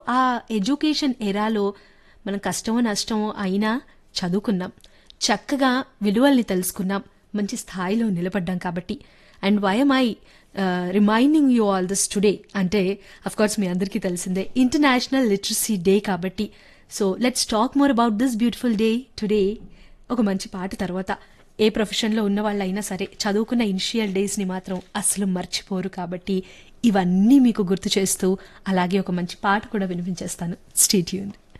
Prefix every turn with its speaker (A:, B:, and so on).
A: ఆ ఎడ్యుకేషన్ ఎరాలో మనం కష్టమో నష్టమో అయినా చదువుకున్నాం చక్కగా విలువల్ని తెలుసుకున్నాం మంచి స్థాయిలో నిలబడ్డాం కాబట్టి and why am I reminding you all this today అంటే అఫ్ కోర్స్ మీ అందరికీ తెలిసిందే ఇంటర్నేషనల్ లిటరసీ డే కాబట్టి so let's talk more about this beautiful day today ఒక మంచి పాట తర్వాత ఏ ప్రొఫెషన్లో ఉన్న వాళ్ళైనా సరే చదువుకున్న ఇనిషియల్ డేస్ని మాత్రం అసలు మర్చిపోరు కాబట్టి ఇవన్నీ మీకు గుర్తు చేస్తూ అలాగే ఒక మంచి పాట కూడా వినిపించేస్తాను స్టేట్యూన్